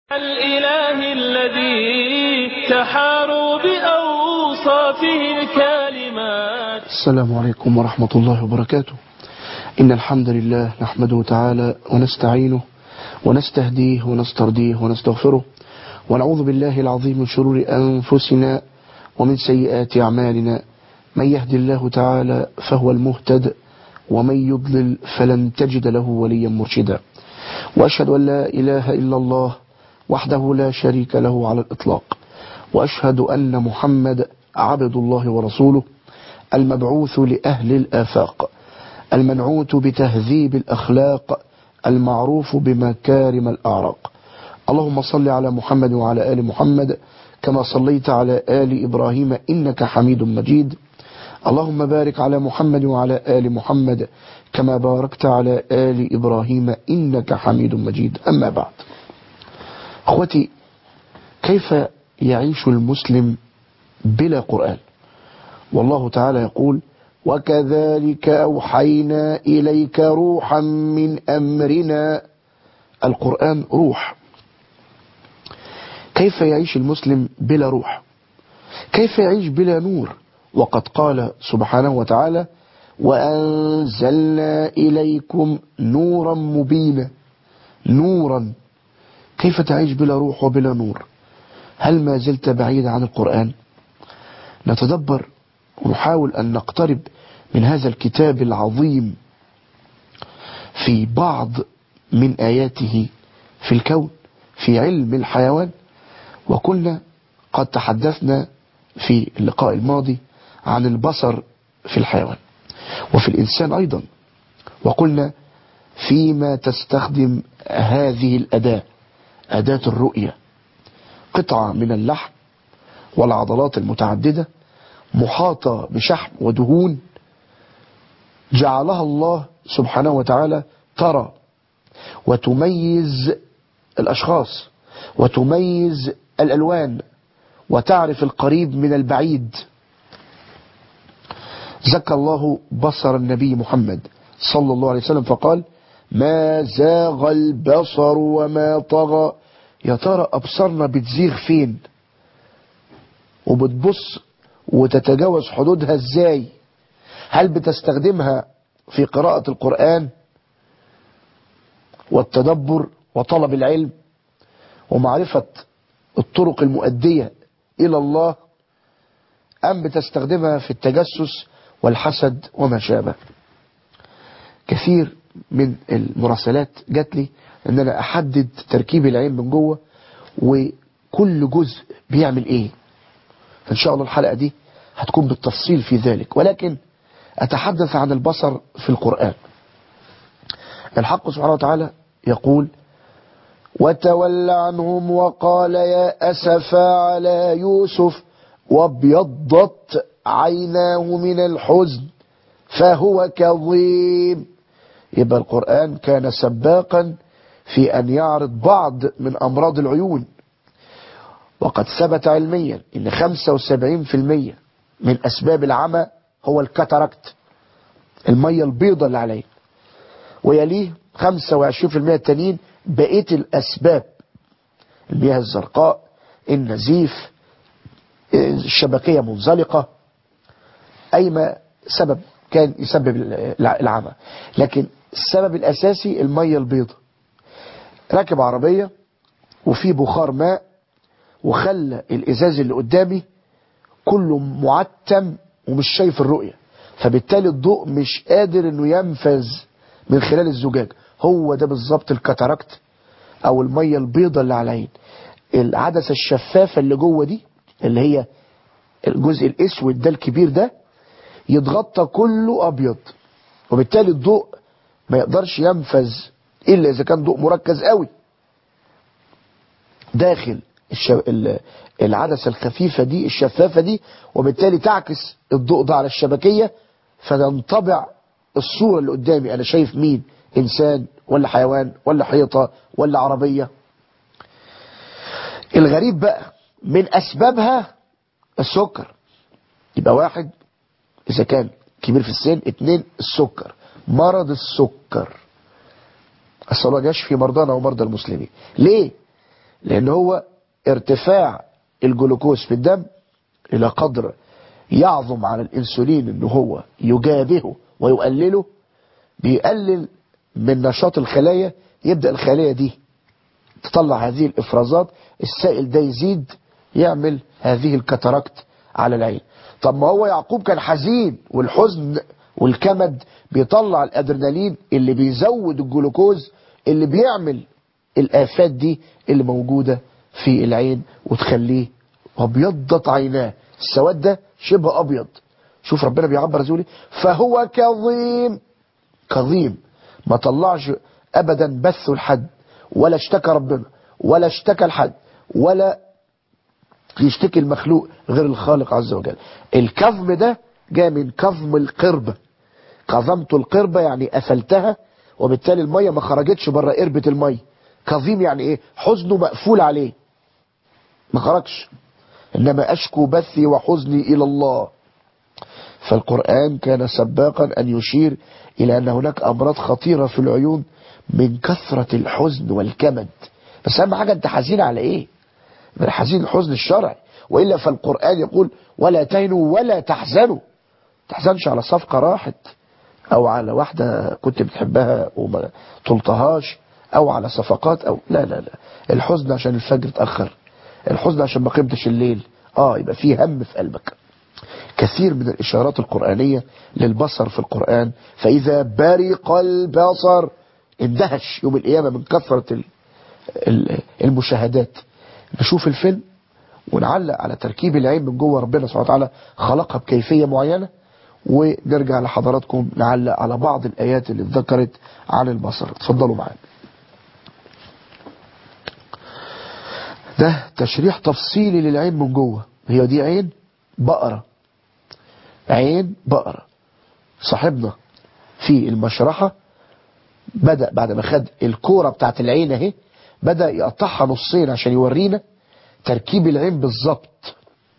الإله الذي تحاروا بأوصافه الكالمات السلام عليكم ورحمة الله وبركاته إن الحمد لله نحمده تعالى ونستعينه ونستهديه ونسترضيه ونستغفره ونعوذ بالله العظيم من شرور أنفسنا ومن سيئات أعمالنا من يهد الله تعالى فهو المهتد ومن يضلل فلن تجد له وليا مرشدا وأشهد أن لا إله إلا الله وحده لا شريك له على الإطلاق وأشهد أن محمد عبد الله ورسوله المبعوث لأهل الآفاق المنعوت بتهذيب الأخلاق المعروف بمكارم الأعراق اللهم صل على محمد وعلى آل محمد كما صليت على آل إبراهيم إنك حميد مجيد اللهم بارك على محمد وعلى آل محمد كما باركت على آل إبراهيم إنك حميد مجيد أما بعد أخوتي كيف يعيش المسلم بلا قرآن والله تعالى يقول وكذلك أوحينا إليك روحا من أمرنا القرآن روح كيف يعيش المسلم بلا روح كيف يعيش بلا نور وقد قال سبحانه وتعالى وأنزلنا إليكم نورا مبينا نورا كيف تعيش بلا روح وبلا نور هل ما زلت بعيدا عن القرآن نتدبر ونحاول أن نقترب من هذا الكتاب العظيم في بعض من آياته في الكون في علم الحيوان وكنا قد تحدثنا في اللقاء الماضي عن البصر في الحيوان وفي الإنسان أيضا وقلنا فيما تستخدم هذه الأداة أداة الرؤية قطعة من اللحم والعضلات المتعددة محاطة بشحم ودهون جعلها الله سبحانه وتعالى ترى وتميز الأشخاص وتميز الألوان وتعرف القريب من البعيد زكى الله بصر النبي محمد صلى الله عليه وسلم فقال ما زاغ البصر وما طغى يا ترى أبصرنا بتزيغ فين وبتبص وتتجاوز حدودها ازاي هل بتستخدمها في قراءة القرآن والتدبر وطلب العلم ومعرفة الطرق المؤدية إلى الله أم بتستخدمها في التجسس والحسد وما شابه كثير من المراسلات جات لي ان انا احدد تركيب العين من جوه وكل جزء بيعمل ايه ان شاء الله الحلقة دي هتكون بالتفصيل في ذلك ولكن اتحدث عن البصر في القرآن الحق سبحانه وتعالى يقول وتولى عنهم وقال يا أسفا على يوسف وابيضت عيناه من الحزن فهو كظيم يبقى القرآن كان سباقا في أن يعرض بعض من أمراض العيون وقد ثبت علميا أن 75% من أسباب العمى هو الكاتاراكت المية البيضة اللي عليه ويليه 25% التانيين بقية الأسباب المياه الزرقاء النزيف الشبكية منزلقة أي ما سبب كان يسبب العمى لكن السبب الأساسي المية البيضة راكب عربية وفي بخار ماء وخلى الإزاز اللي قدامي كله معتم ومش شايف الرؤية فبالتالي الضوء مش قادر انه ينفذ من خلال الزجاج هو ده بالظبط الكاتاراكت او المية البيضة اللي على العين العدسة الشفافة اللي جوه دي اللي هي الجزء الاسود ده الكبير ده يتغطى كله ابيض وبالتالي الضوء ما يقدرش ينفذ الا اذا كان ضوء مركز قوي داخل العدسة الخفيفة دي الشفافة دي وبالتالي تعكس الضوء ده على الشبكية فتنطبع الصورة اللي قدامي انا شايف مين انسان ولا حيوان ولا حيطة ولا عربية الغريب بقى من اسبابها السكر يبقى واحد اذا كان كبير في السن اتنين السكر مرض السكر أسأل الله يشفي مرضانا ومرضى المسلمين ليه لان هو ارتفاع الجلوكوز في الدم الى قدر يعظم على الانسولين ان هو يجابهه ويقلله بيقلل من نشاط الخلايا يبدأ الخلايا دي تطلع هذه الافرازات السائل ده يزيد يعمل هذه الكتراكت على العين طب ما هو يعقوب كان حزين والحزن والكمد بيطلع الادرينالين اللي بيزود الجلوكوز اللي بيعمل الافات دي اللي موجودة في العين وتخليه ابيضت عيناه السواد ده شبه ابيض شوف ربنا بيعبر زولي فهو كظيم كظيم ما طلعش ابدا بث لحد ولا اشتكى ربنا ولا اشتكى لحد ولا يشتكي المخلوق غير الخالق عز وجل الكظم ده جاء من كظم القربة كظمت القربة يعني قفلتها وبالتالي المية ما خرجتش بره قربة المية كظيم يعني ايه حزنه مقفول عليه ما خرجش انما اشكو بثي وحزني الى الله فالقرآن كان سباقا ان يشير الى ان هناك امراض خطيرة في العيون من كثرة الحزن والكمد بس اهم حاجة انت حزين على ايه من حزين الحزن الشرعي وإلا فالقرآن يقول ولا تهنوا ولا تحزنوا تحزنش على صفقة راحت او على واحدة كنت بتحبها وما طلتهاش او على صفقات او لا لا لا الحزن عشان الفجر اتأخر الحزن عشان ما قمتش الليل اه يبقى فيه هم في قلبك كثير من الإشارات القرآنية للبصر في القرآن فإذا برق البصر اندهش يوم القيامة من كثرة المشاهدات نشوف الفيلم ونعلق على تركيب العين من جوه ربنا سبحانه وتعالى خلقها بكيفية معينة ونرجع لحضراتكم نعلق على بعض الآيات اللي ذكرت عن البصر اتفضلوا معانا ده تشريح تفصيلي للعين من جوه هي دي عين بقرة عين بقرة صاحبنا في المشرحة بدأ بعد ما خد الكورة بتاعت العين اهي بدأ يقطعها نصين عشان يورينا تركيب العين بالظبط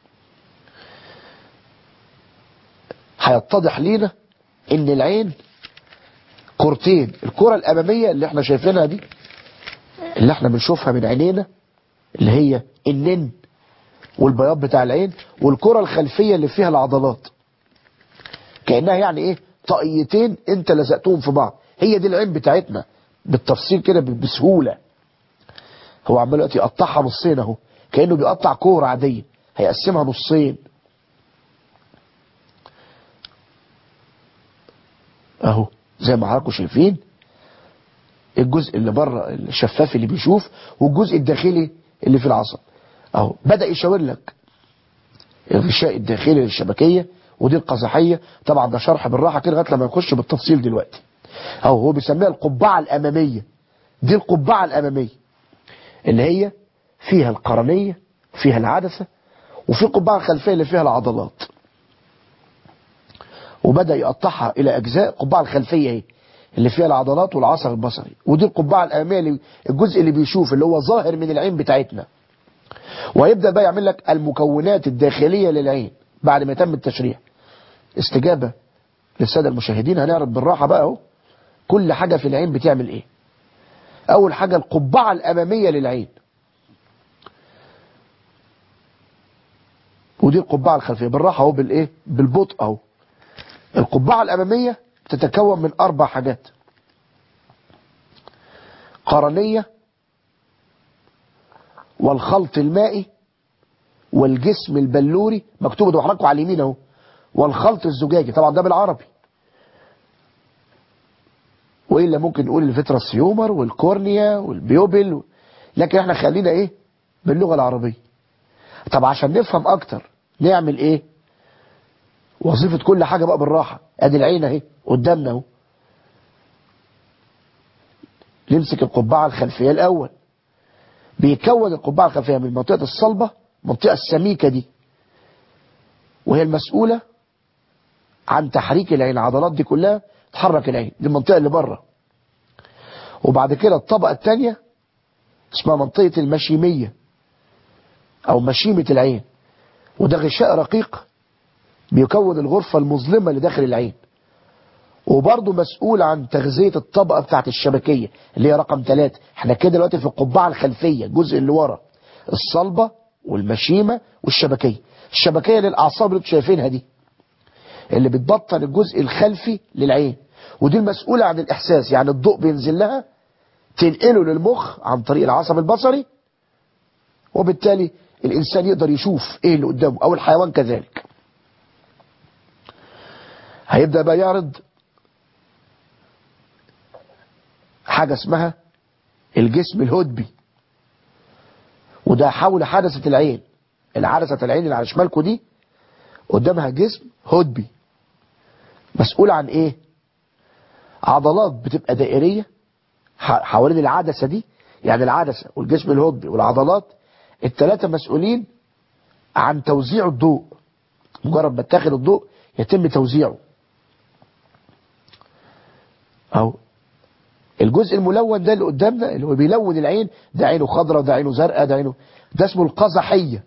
هيتضح لينا ان العين كورتين الكرة الامامية اللي احنا شايفينها دي اللي احنا بنشوفها من عينينا اللي هي النن والبياض بتاع العين والكرة الخلفية اللي فيها العضلات كأنها يعني ايه طاقيتين انت لزقتهم في بعض هي دي العين بتاعتنا بالتفصيل كده بسهولة هو عمال دلوقتي يقطعها نصين اهو كأنه بيقطع كورة عادية هيقسمها نصين اهو زي ما حضراتكم شايفين الجزء اللي بره الشفاف اللي بيشوف والجزء الداخلي اللي في العصب اهو بدأ يشاور لك الغشاء الداخلي للشبكية ودي القزحية طبعا ده شرح بالراحة كده لغايه لما نخش بالتفصيل دلوقتي اهو هو بيسميها القبعة الامامية دي القبعة الامامية اللي هي فيها القرنية فيها العدسة وفي القبعة الخلفية اللي فيها العضلات وبدأ يقطعها إلى أجزاء القبعة الخلفية اهي اللي فيها العضلات والعصب البصري ودي القبعة الأمامية اللي الجزء اللي بيشوف اللي هو ظاهر من العين بتاعتنا ويبدأ بقى يعمل لك المكونات الداخلية للعين بعد ما يتم التشريح استجابة للسادة المشاهدين هنعرض بالراحة بقى اهو كل حاجة في العين بتعمل ايه اول حاجة القبعة الامامية للعين ودي القبعة الخلفية بالراحة اهو بالايه بالبطء اهو القبعة الامامية تتكون من اربع حاجات قرنية والخلط المائي والجسم البلوري مكتوب ده حضراتكم على اليمين اهو والخلط الزجاجي طبعا ده بالعربي وإلا ممكن نقول الفيتراسيومر والكورنيا والبيوبل لكن احنا خلينا ايه باللغة العربية طب عشان نفهم اكتر نعمل ايه وظيفة كل حاجة بقى بالراحة ادي العين اهي قدامنا اهو نمسك القبعة الخلفية الاول بيكون القبعة الخلفية من منطقة الصلبة المنطقة السميكة دي وهي المسؤولة عن تحريك العين العضلات دي كلها تحرك العين دي المنطقة اللي بره وبعد كده الطبقة الثانية اسمها منطقة المشيمية او مشيمة العين وده غشاء رقيق بيكون الغرفة المظلمة اللي داخل العين وبرضه مسؤول عن تغذية الطبقة بتاعت الشبكية اللي هي رقم ثلاثة احنا كده دلوقتي في القبعة الخلفية الجزء اللي ورا الصلبة والمشيمة والشبكية الشبكية للأعصاب اللي انتوا شايفينها دي اللي بتبطن الجزء الخلفي للعين ودي المسؤولة عن الإحساس يعني الضوء بينزل لها تنقله للمخ عن طريق العصب البصري وبالتالي الإنسان يقدر يشوف إيه اللي قدامه أو الحيوان كذلك هيبدأ بقى يعرض حاجة اسمها الجسم الهدبي وده حول حدثة العين العدسة العين اللي على شمالكم دي قدامها جسم هدبي مسؤول عن ايه عضلات بتبقى دائرية حوالين العدسة دي يعني العدسة والجسم الهدبي والعضلات الثلاثة مسؤولين عن توزيع الضوء مجرد ما تاخد الضوء يتم توزيعه او الجزء الملون ده اللي قدامنا اللي هو بيلون العين ده عينه خضراء ده عينه زرقاء ده عينه ده اسمه القزحية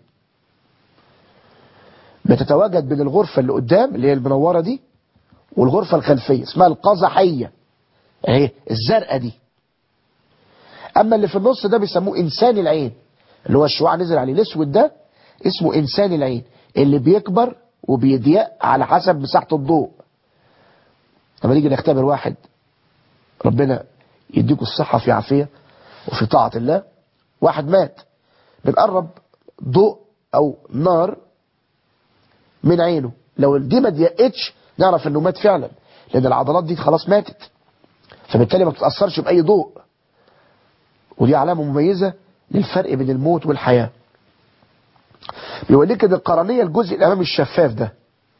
بتتواجد بين الغرفة اللي قدام اللي هي المنورة دي والغرفة الخلفية اسمها القزحية اهي الزرقاء دي اما اللي في النص ده بيسموه انسان العين اللي هو الشعاع نزل عليه الاسود ده اسمه انسان العين اللي بيكبر وبيضيق على حسب مساحة الضوء لما نيجي نختبر واحد ربنا يديكوا الصحة في عافية وفي طاعة الله واحد مات بنقرب ضوء او نار من عينه لو دي ما ضيقتش نعرف انه مات فعلا لان العضلات دي خلاص ماتت فبالتالي ما بتتأثرش بأي ضوء ودي علامة مميزة للفرق بين الموت والحياة بيوريك ان القرنية الجزء الامامي الشفاف ده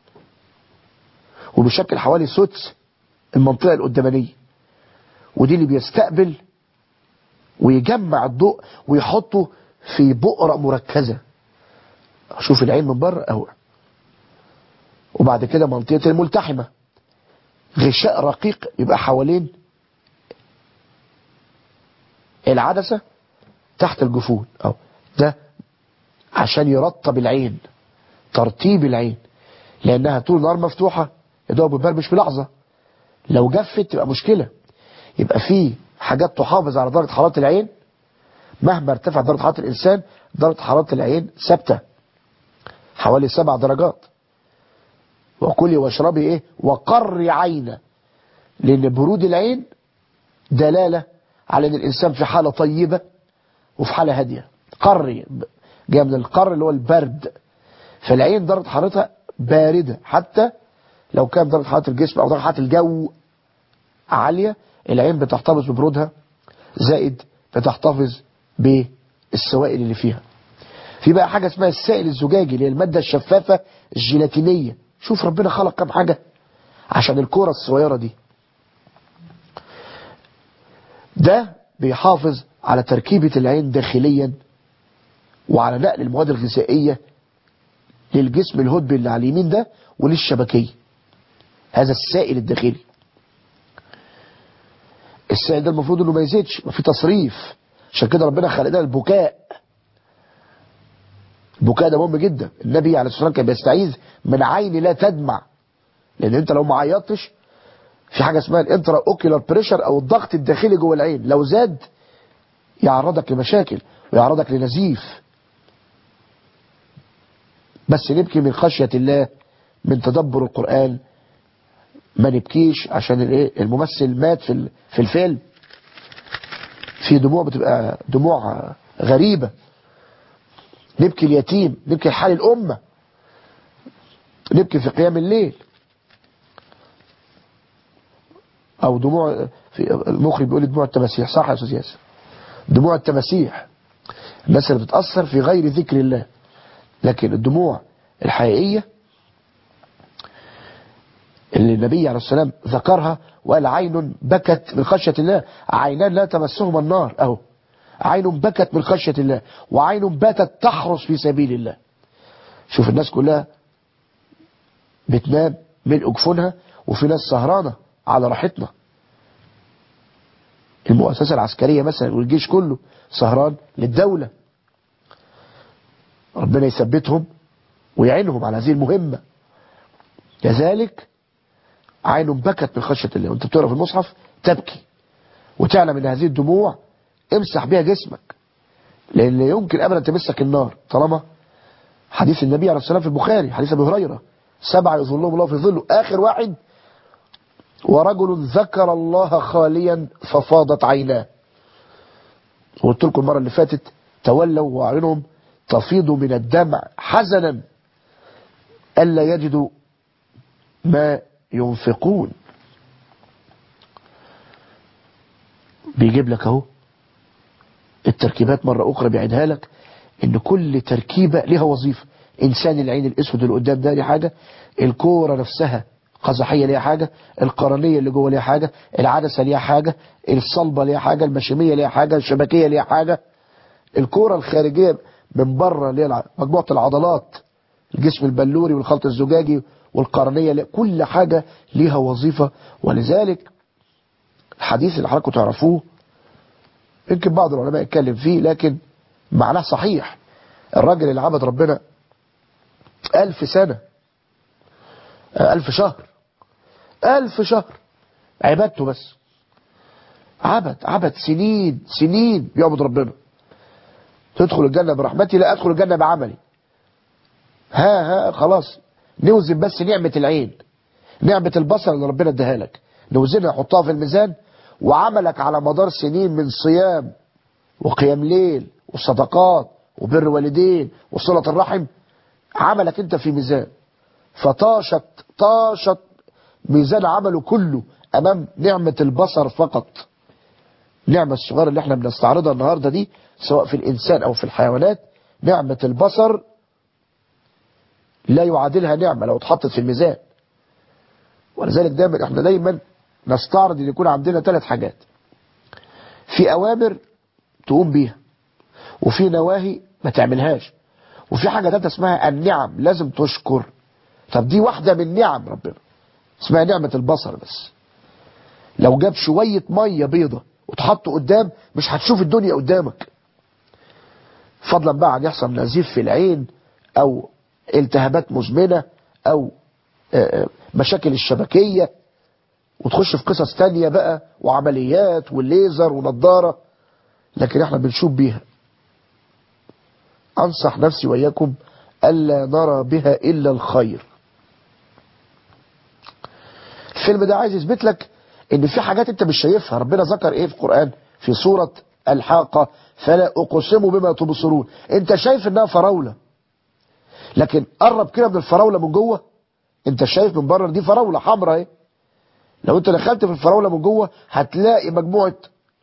وبيشكل حوالي سدس المنطقة القدامانية ودي اللي بيستقبل ويجمع الضوء ويحطه في بؤرة مركزة شوف العين من بره اهو وبعد كده منطقة الملتحمة غشاء رقيق يبقى حوالين العدسة تحت الجفون أو ده عشان يرطب العين ترطيب العين لأنها طول النهار مفتوحة يدوب بتبربش في لحظة لو جفت تبقى مشكلة يبقى في حاجات تحافظ على درجة حرارة العين مهما ارتفع درجة حرارة الإنسان درجة حرارة العين ثابتة حوالي سبع درجات وكلي واشربي ايه وقري عينه لان برود العين دلالة على ان الانسان في حالة طيبة وفي حالة هادية قري جاء من القر اللي هو البرد فالعين درجة حرارتها باردة حتى لو كان درجة حرارة الجسم او درجة حرارة الجو عالية العين بتحتفظ ببرودها زائد بتحتفظ بالسوائل اللي فيها في بقى حاجة اسمها السائل الزجاجي اللي هي المادة الشفافة الجيلاتينية شوف ربنا خلق كام حاجة عشان الكرة الصغيرة دي ده بيحافظ على تركيبة العين داخليا وعلى نقل المواد الغذائية للجسم الهدبي اللي على اليمين ده وللشبكية هذا السائل الداخلي السائل ده المفروض انه ما يزيدش ما في تصريف عشان كده ربنا خلق لنا البكاء البكاء ده مهم جدا النبي عليه الصلاة والسلام كان بيستعيذ من عين لا تدمع لان انت لو ما عيطتش في حاجة اسمها الانترا اوكيولار بريشر او الضغط الداخلي جوه العين لو زاد يعرضك لمشاكل ويعرضك لنزيف بس نبكي من خشية الله من تدبر القرآن ما نبكيش عشان الايه الممثل مات في في الفيلم في دموع بتبقى دموع غريبة نبكي اليتيم نبكي حال الأمة نبكي في قيام الليل أو دموع في المخرج بيقول دموع التماسيح صح يا أستاذ ياسر دموع التماسيح الناس اللي بتأثر في غير ذكر الله لكن الدموع الحقيقية اللي النبي عليه السلام ذكرها وقال عين بكت من خشية الله عينان لا تمسهما النار أهو عين بكت من خشية الله وعين باتت تحرس في سبيل الله شوف الناس كلها بتنام ملء جفونها وفي ناس سهرانة على راحتنا المؤسسة العسكرية مثلا والجيش كله سهران للدولة ربنا يثبتهم ويعينهم على هذه المهمة كذلك عين بكت من خشية الله وانت بتقرأ في المصحف تبكي وتعلم ان هذه الدموع امسح بها جسمك لان لا يمكن ابدا تمسك النار طالما حديث النبي عليه الصلاة والسلام في البخاري حديث ابي هريرة سبعة يظلهم الله في ظله اخر واحد ورجل ذكر الله خاليا ففاضت عيناه قلت لكم المرة اللي فاتت تولوا وأعينهم تفيض من الدمع حزنا ألا يجدوا ما ينفقون بيجيب لك اهو التركيبات مرة أخرى بيعيدها لك إن كل تركيبة لها وظيفة إنسان العين الأسود اللي قدام ده ليه حاجة الكورة نفسها قزحية ليها حاجة القرنية اللي جوه ليها حاجة العدسة ليها حاجة الصلبة ليها حاجة المشيمية ليها حاجة الشبكية ليها حاجة الكورة الخارجية من بره اللي هي مجموعة العضلات الجسم البلوري والخلط الزجاجي والقرنية ليها كل حاجة ليها وظيفة ولذلك الحديث اللي حضراتكم تعرفوه يمكن بعض العلماء يتكلم فيه لكن معناه صحيح الراجل اللي عبد ربنا ألف سنة ألف شهر ألف شهر عبادته بس عبد عبد سنين سنين بيعبد ربنا تدخل الجنة برحمتي لا أدخل الجنة بعملي ها ها خلاص نوزن بس نعمة العين نعمة البصر اللي ربنا اداها لك نوزنها نحطها في الميزان وعملك على مدار سنين من صيام وقيام ليل وصدقات وبر والدين وصلة الرحم عملك انت في ميزان فطاشت طاشت ميزان عمله كله امام نعمة البصر فقط نعمة الصغيرة اللي احنا بنستعرضها النهاردة دي سواء في الانسان او في الحيوانات نعمة البصر لا يعادلها نعمة لو اتحطت في الميزان ولذلك دايما احنا دايما نستعرض ان يكون عندنا ثلاث حاجات في اوامر تقوم بيها وفي نواهي ما تعملهاش وفي حاجة ثالثه اسمها النعم لازم تشكر طب دي واحدة من نعم ربنا اسمها نعمة البصر بس لو جاب شوية مية بيضة وتحطه قدام مش هتشوف الدنيا قدامك فضلا بقى عن يحصل نزيف في العين او التهابات مزمنة او مشاكل الشبكية وتخش في قصص تانية بقى وعمليات والليزر ونظارة لكن احنا بنشوف بيها انصح نفسي وإياكم ألا نرى بها إلا الخير الفيلم ده عايز يثبت لك ان في حاجات انت مش شايفها ربنا ذكر ايه في القرآن في سورة الحاقة فلا اقسم بما تبصرون انت شايف انها فراولة لكن قرب كده من الفراولة من جوه انت شايف من بره دي فراولة حمراء اهي لو انت دخلت في الفراولة من جوه هتلاقي مجموعة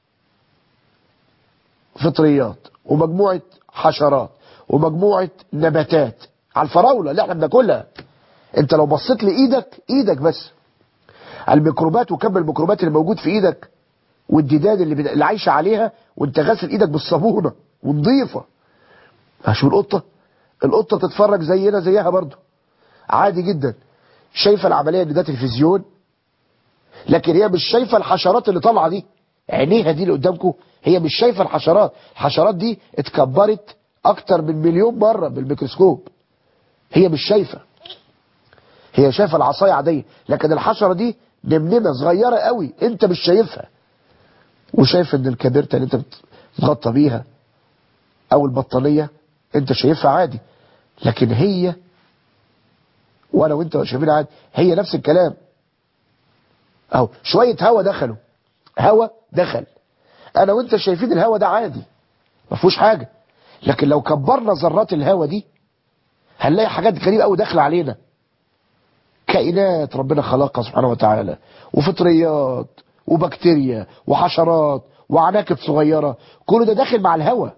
فطريات ومجموعة حشرات ومجموعة نباتات على الفراولة اللي احنا بناكلها انت لو بصيت لإيدك ايدك بس الميكروبات وكم الميكروبات اللي موجود في ايدك والديدان اللي, اللي عايشة عليها وانت غاسل ايدك بالصابونة ونضيفة شوف القطة القطة تتفرج زينا زيها برضو عادي جدا شايفة العملية ان ده تلفزيون لكن هي مش شايفة الحشرات اللي طالعة دي عينيها دي اللي قدامكم هي مش شايفة الحشرات الحشرات دي اتكبرت اكتر من مليون مرة بالميكروسكوب هي مش شايفة هي شايفة العصاية عادية لكن الحشرة دي نمنمة صغيرة قوي انت مش شايفها وشايف ان الكبيرتة اللي انت بتغطى بيها او البطانية انت شايفها عادي لكن هي وانا وانت شايفين عادي هي نفس الكلام اهو شوية هوا دخلوا هوا دخل انا وانت شايفين الهوا ده عادي ما فيهوش حاجة لكن لو كبرنا ذرات الهوا دي هنلاقي حاجات غريبة قوي داخله علينا كائنات ربنا خلقها سبحانه وتعالى وفطريات وبكتيريا وحشرات وعناكب صغيرة كل ده داخل مع الهوا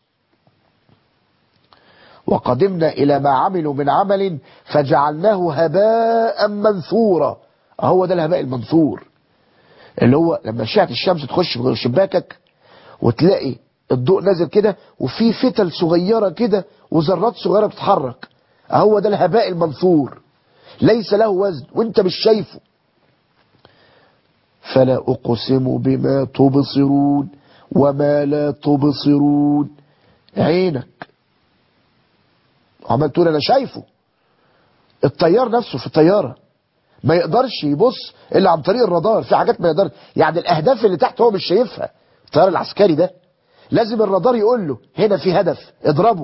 وقدمنا إلى ما عملوا من عمل فجعلناه هباء منثورا هو ده الهباء المنثور اللي هو لما أشعة الشمس تخش في شباكك وتلاقي الضوء نازل كده وفي فتل صغيرة كده وذرات صغيرة بتتحرك هو ده الهباء المنثور ليس له وزن وانت مش شايفه فلا أقسم بما تبصرون وما لا تبصرون عينك عمال تقول انا شايفه الطيار نفسه في الطيارة ما يقدرش يبص الا عن طريق الرادار في حاجات ما يقدر يعني الاهداف اللي تحت هو مش شايفها الطيار العسكري ده لازم الرادار يقول له هنا في هدف اضربه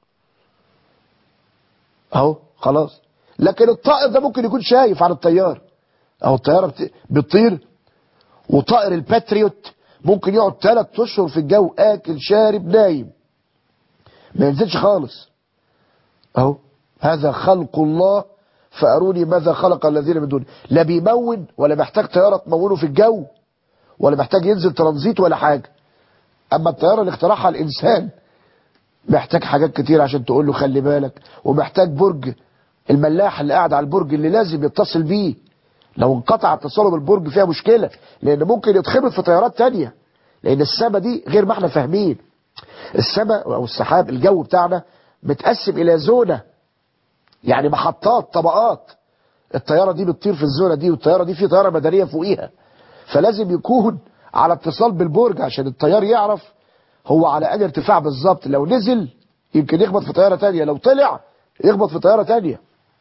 اهو خلاص لكن الطائر ده ممكن يكون شايف عن الطيار اهو الطياره بت... بتطير وطائر الباتريوت ممكن يقعد ثلاث اشهر في الجو اكل شارب نايم ما ينزلش خالص اهو هذا خلق الله فاروني ماذا خلق الذين من دونه لا بيمون ولا محتاج طياره تمونه في الجو ولا محتاج ينزل ترانزيت ولا حاجه اما الطياره اللي اخترعها الانسان محتاج حاجات كتير عشان تقول له خلي بالك ومحتاج برج الملاح اللي قاعد على البرج اللي لازم يتصل بيه لو انقطع اتصاله بالبرج فيها مشكلة لان ممكن يتخبط في طيارات تانية لان السماء دي غير ما احنا فاهمين السماء او السحاب الجو بتاعنا متقسم الى زونة يعني محطات طبقات الطيارة دي بتطير في الزونة دي والطيارة دي في طيارة مدنية فوقيها فلازم يكون على اتصال بالبرج عشان الطيار يعرف هو على أي ارتفاع بالظبط لو نزل يمكن يخبط في طيارة تانية لو طلع يخبط في طيارة تانية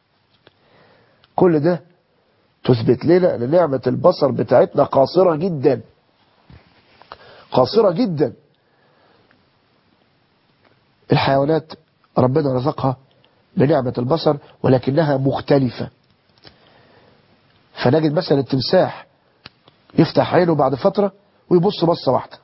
كل ده تثبت لنا ان نعمة البصر بتاعتنا قاصرة جدا قاصرة جدا الحيوانات ربنا رزقها بنعمة البصر ولكنها مختلفة فنجد مثلا التمساح يفتح عينه بعد فترة ويبص بصة واحدة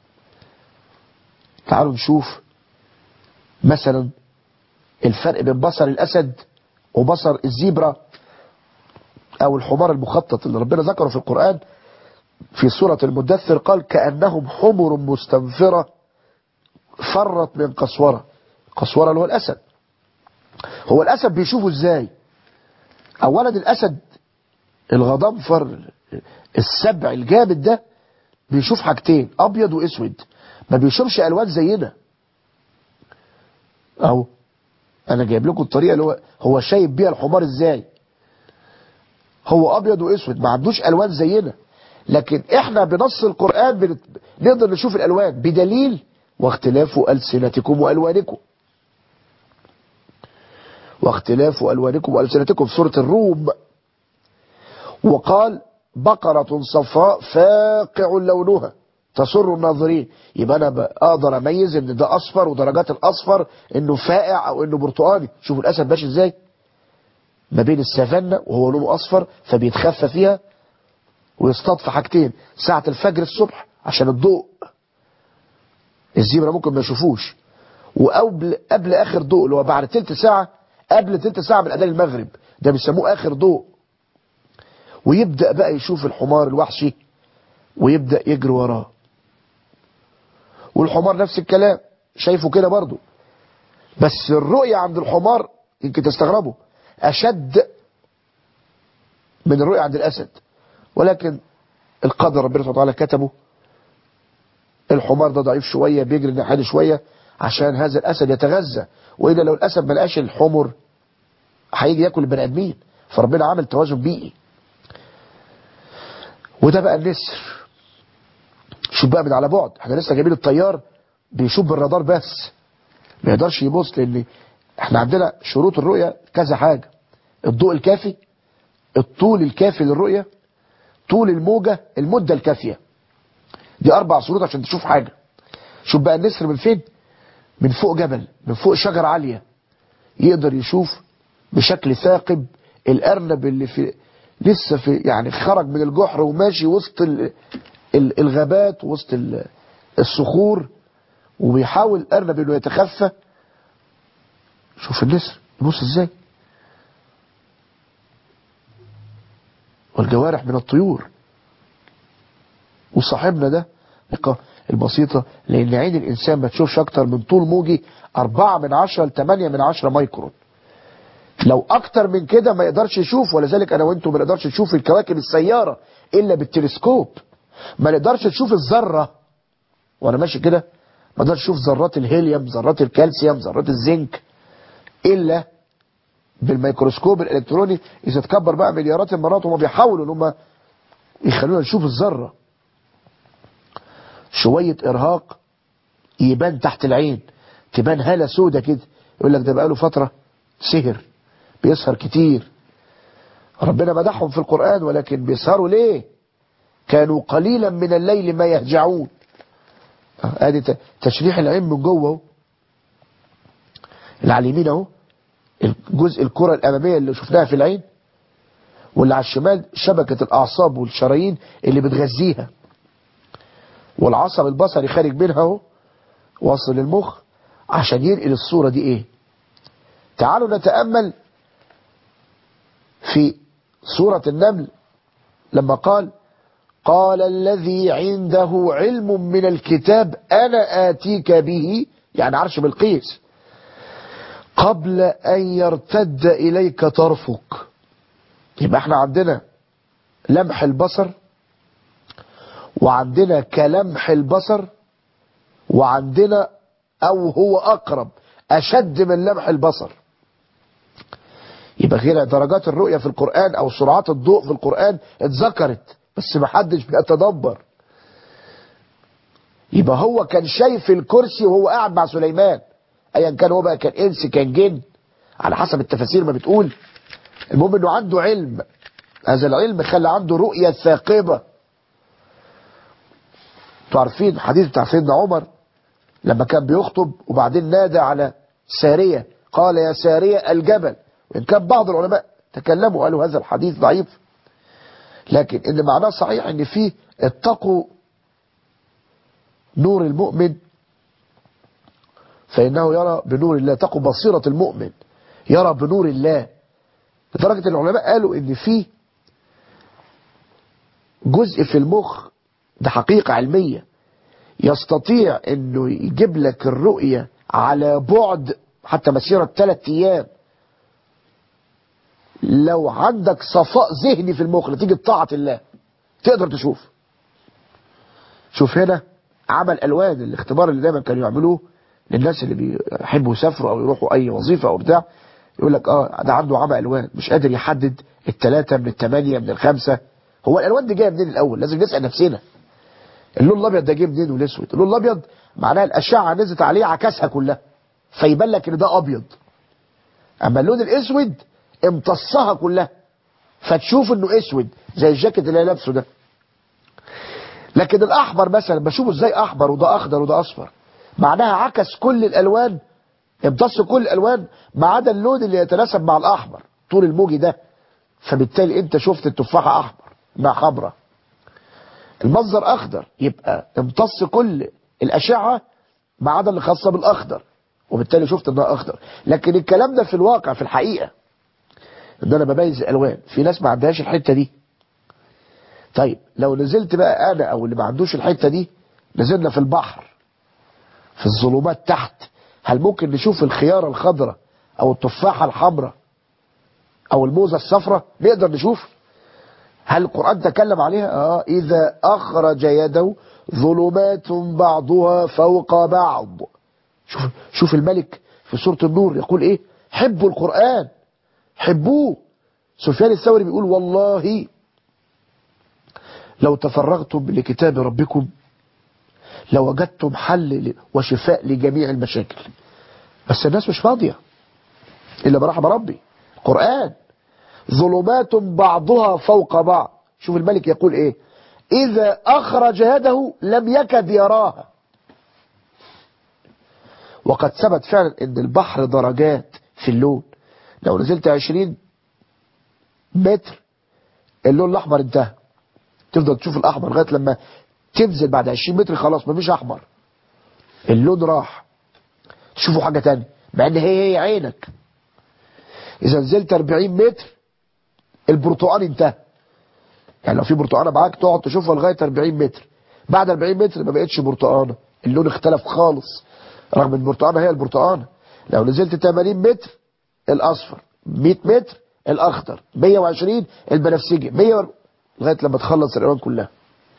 تعالوا نشوف مثلا الفرق بين بصر الأسد وبصر الزيبرا أو الحمار المخطط اللي ربنا ذكره في القرآن في سورة المدثر قال كأنهم حمر مستنفرة فرت من قسورة قسورة اللي هو الأسد هو الأسد بيشوفه ازاي أولا الأسد الغضنفر السبع الجامد ده بيشوف حاجتين أبيض وأسود ما بيشوفش ألوان زينا أهو أنا جايب لكم الطريقة اللي هو هو شايف بيها الحمار ازاي هو أبيض وأسود ما عندوش ألوان زينا لكن احنا بنص القرآن بنت... نقدر نشوف الألوان بدليل واختلاف ألسنتكم وألوانكم واختلاف ألوانكم وألسنتكم في سورة الروم وقال بقرة صفراء فاقع لونها تسر الناظرين يبقى انا اقدر اميز ان ده اصفر ودرجات الاصفر انه فائع او انه برتقاني شوفوا الاسد ماشي ازاي ما بين السافانا وهو لونه اصفر فبيتخفى فيها ويصطاد في حاجتين ساعة الفجر الصبح عشان الضوء الزيبرا ممكن ما يشوفوش وقبل قبل اخر ضوء اللي هو بعد تلت ساعة قبل تلت ساعة من اذان المغرب ده بيسموه اخر ضوء ويبدأ بقى يشوف الحمار الوحشي ويبدأ يجري وراه والحمار نفس الكلام شايفه كده برضه بس الرؤية عند الحمار يمكن تستغربوا أشد من الرؤية عند الأسد ولكن القدر ربنا سبحانه وتعالى كتبه الحمار ده ضعيف شوية بيجري ناحية شوية عشان هذا الأسد يتغذى وإلا لو الأسد ما لقاش الحمر هيجي ياكل البني آدمين فربنا عمل توازن بيئي وده بقى النسر شوف بقى من على بعد احنا لسه جايبين الطيار بيشوف بالرادار بس ما يقدرش يبص لان احنا عندنا شروط الرؤية كذا حاجة الضوء الكافي الطول الكافي للرؤية طول الموجة المدة الكافية دي اربع شروط عشان تشوف حاجة شوف بقى النسر من فين من فوق جبل من فوق شجرة عالية يقدر يشوف بشكل ثاقب الارنب اللي في لسه في يعني خرج من الجحر وماشي وسط ال ال الغابات وسط ال الصخور وبيحاول ارنب انه يتخفى شوف النسر يبص ازاي والجوارح من الطيور وصاحبنا ده البسيطة لان عين الانسان ما تشوفش اكتر من طول موجي اربعة من عشرة لتمانية من عشرة مايكرون لو اكتر من كده ما يقدرش يشوف ولذلك انا وانتم ما نقدرش نشوف الكواكب السيارة الا بالتلسكوب ما نقدرش نشوف الذرة وانا ماشي كده ما نقدرش نشوف ذرات الهيليوم ذرات الكالسيوم ذرات الزنك الا بالميكروسكوب الالكتروني اذا تكبر بقى مليارات المرات وما بيحاولوا ان هم يخلونا نشوف الذرة شوية ارهاق يبان تحت العين تبان هالة سودة كده يقول لك ده بقاله فترة سهر بيسهر كتير ربنا مدحهم في القرآن ولكن بيسهروا ليه كانوا قليلا من الليل ما يهجعون ادي تشريح العين من جوه اهو اللي على اليمين اهو الجزء الكرة الأمامية اللي شفناها في العين واللي على الشمال شبكة الأعصاب والشرايين اللي بتغذيها والعصب البصري خارج منها اهو واصل للمخ عشان ينقل الصورة دي ايه تعالوا نتأمل في سورة النمل لما قال قال الذي عنده علم من الكتاب أنا آتيك به يعني عرش بالقيس قبل أن يرتد إليك طرفك يبقى احنا عندنا لمح البصر وعندنا كلمح البصر وعندنا أو هو أقرب أشد من لمح البصر يبقى كده درجات الرؤية في القرآن أو سرعات الضوء في القرآن اتذكرت بس محدش بيتدبر يبقى هو كان شايف الكرسي وهو قاعد مع سليمان ايا كان هو بقى كان انس كان جن على حسب التفاسير ما بتقول المهم انه عنده علم هذا العلم خلى عنده رؤية ثاقبة انتوا عارفين الحديث بتاع سيدنا عمر لما كان بيخطب وبعدين نادى على سارية قال يا سارية الجبل وإن كان بعض العلماء تكلموا قالوا هذا الحديث ضعيف لكن ان معناه صحيح ان فيه اتقوا نور المؤمن فإنه يرى بنور الله تقوا بصيرة المؤمن يرى بنور الله لدرجة العلماء قالوا ان في جزء في المخ ده حقيقة علمية يستطيع انه يجيب لك الرؤية على بعد حتى مسيرة ثلاث ايام لو عندك صفاء ذهني في المخ نتيجة طاعة الله تقدر تشوف شوف هنا عمل الوان الاختبار اللي دايما كانوا يعملوه للناس اللي بيحبوا يسافروا او يروحوا اي وظيفة او بتاع يقول لك اه ده عنده عمى الوان مش قادر يحدد الثلاثة من الثمانية من الخمسة هو الالوان دي جايه منين الاول لازم نسال نفسنا اللون الابيض ده جه منين والاسود اللون الابيض معناها الاشعه نزلت عليه عكسها كلها فيبان لك ان ده ابيض اما اللون الاسود امتصها كلها فتشوف انه اسود زي الجاكيت اللي انا لابسه ده لكن الاحمر مثلا بشوفه ازاي احمر وده اخضر وده اصفر معناها عكس كل الالوان امتص كل الالوان ما عدا اللون اللي يتناسب مع الاحمر طول الموجي ده فبالتالي انت شفت التفاحه احمر مع خضراء المنظر اخضر يبقى امتص كل الاشعه ما عدا اللي خاصه بالاخضر وبالتالي شفت انها اخضر لكن الكلام ده في الواقع في الحقيقه ان انا بميز الالوان في ناس ما عندهاش الحته دي طيب لو نزلت بقى انا او اللي ما عندوش الحته دي نزلنا في البحر في الظلمات تحت هل ممكن نشوف الخيارة الخضراء او التفاحة الحمراء او الموزة الصفراء نقدر نشوف هل القرآن تكلم عليها اه اذا اخرج يده ظلمات بعضها فوق بعض شوف, شوف الملك في سورة النور يقول ايه حبوا القرآن حبوه سفيان الثوري بيقول والله لو تفرغتم لكتاب ربكم لوجدتم حل وشفاء لجميع المشاكل بس الناس مش فاضية إلا برحم ربي قرآن ظلمات بعضها فوق بعض شوف الملك يقول ايه إذا أخرج يده لم يكد يراها وقد ثبت فعلا ان البحر درجات في اللون لو نزلت 20 متر اللون الأحمر انتهى تفضل تشوف الأحمر لغاية لما تنزل بعد 20 متر خلاص مفيش أحمر اللون راح تشوفوا حاجة تانية مع ان هي هي عينك إذا نزلت 40 متر البرتقال انتهى يعني لو في برتقانه معاك تقعد تشوفها لغايه 40 متر بعد 40 متر ما بقتش برتقانه اللون اختلف خالص رغم ان البرتقانه هي البرتقانه لو نزلت 80 متر الاصفر 100 متر الاخضر 120 البنفسجي 100 لغايه لما تخلص الالوان كلها